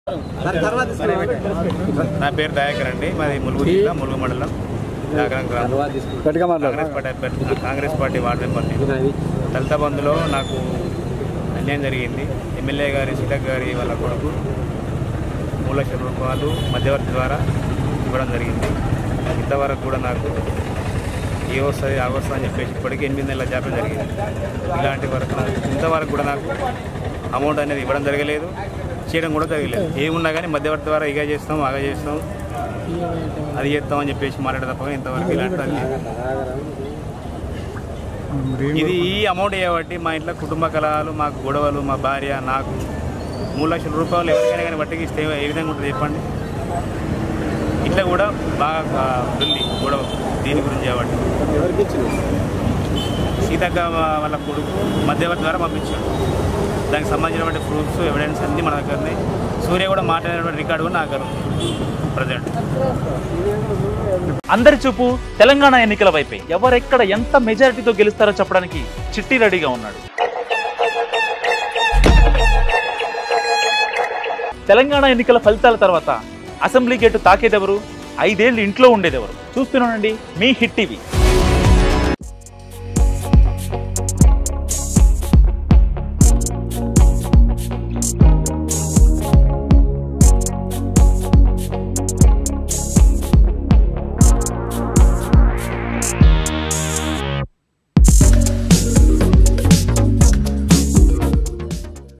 నా పేరు దయాకర్ అండి మాది ములుగు జిల్లా ములుగు మండలం జాగరం గ్రామం గట్టిగా మాట్లాడు కాంగ్రెస్ పార్టీ అభ్యర్థి కాంగ్రెస్ పార్టీ వార్డు మెంబర్ నేను దళిత బంధులో నాకు అన్యాయం జరిగింది ఎమ్మెల్యే గారి సీతక్ గారి వాళ్ళ కొడుకు మూడు లక్షల రూపాయలు మధ్యవర్తి ద్వారా ఇవ్వడం జరిగింది ఇంతవరకు కూడా నాకు ఏ వస్తుంది ఆ వస్తుంది అని చెప్పేసి ఇప్పటికీ ఎనిమిది నెలల జాప్యం జరిగింది ఇలాంటి వరకు నాకు ఇంతవరకు కూడా నాకు అమౌంట్ అనేది ఇవ్వడం జరగలేదు చేయడం కూడా జరగలేదు ఏమున్నా కానీ మధ్యవర్తి ద్వారా ఇక చేస్తాం అగ చేస్తాం అది చేస్తాం అని చెప్పేసి మాట్లాడే తప్ప ఇంతవరకు ఇలాంటి ఇది ఈ అమౌంట్ చేయబట్టి మా ఇంట్లో కుటుంబ కలహాలు మాకు గొడవలు మా భార్య నాకు మూడు లక్షల రూపాయలు ఎవరికైనా కానీ వడ్డీకి ఇస్తే ఏ విధంగా ఉంటుంది చెప్పండి ఇట్లా కూడా బాగా ఉంది గొడవ దీని గురించి కాబట్టి సీతక్క వాళ్ళ కొడుకు మధ్యవర్తి ద్వారా పంపించాడు దానికి సంబంధించినటువంటి ప్రూఫ్స్ ఎవిడెన్స్ అన్నీ మన దగ్గర ఉన్నాయి సూర్య కూడా మాట్లాడినటువంటి రికార్డు కూడా నా దగ్గర ఉంది ప్రజెంట్ అందరి చూపు తెలంగాణ ఎన్నికల వైపే ఎవరెక్కడ ఎంత మెజారిటీతో గెలుస్తారో చెప్పడానికి చిట్టి రెడీగా ఉన్నాడు తెలంగాణ ఎన్నికల ఫలితాల తర్వాత అసెంబ్లీ గేటు తాకేదెవరు ఐదేళ్లు ఇంట్లో ఉండేదెవరు చూస్తున్నానండి మీ హిట్ టీవీ